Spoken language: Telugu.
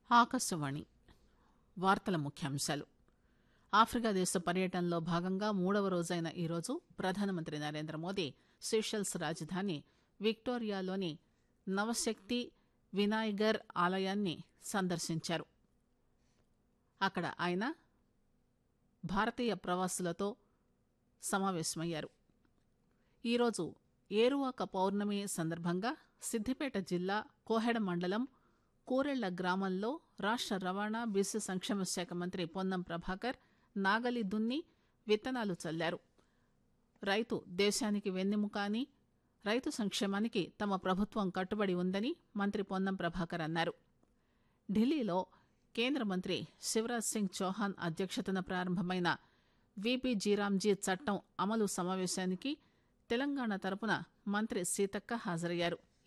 ఆకాశవాణి వార్తల ముఖ్యాంశాలు ఆఫ్రికా దేశ పర్యటనలో భాగంగా మూడవ రోజైన ఈరోజు ప్రధానమంత్రి నరేంద్ర మోదీ సెషల్స్ రాజధాని విక్టోరియాలోని నవశక్తి వినాయగర్ ఆలయాన్ని సందర్శించారు అక్కడ ఆయన భారతీయ ప్రవాసులతో సమావేశమయ్యారు ఈరోజు ఏరువాక పౌర్ణమి సందర్భంగా సిద్దిపేట జిల్లా కోహెడ మండలం కూరెళ్ల గ్రామంలో రాష్ట రవాణా బీసీ సంక్షేమ శాఖ మంత్రి పొన్నం ప్రభాకర్ నాగలి దున్ని విత్తనాలు చల్లారు రైతు దేశానికి వెన్నెముక అని రైతు సంక్షేమానికి తమ ప్రభుత్వం కట్టుబడి ఉందని మంత్రి పొన్నం ప్రభాకర్ అన్నారు ఢిల్లీలో కేంద్ర మంత్రి శివరాజ్ సింగ్ చౌహాన్ అధ్యక్షతన ప్రారంభమైన విపి జీరాంజీ చట్టం అమలు సమావేశానికి తెలంగాణ తరపున మంత్రి సీతక్క హాజరయ్యారు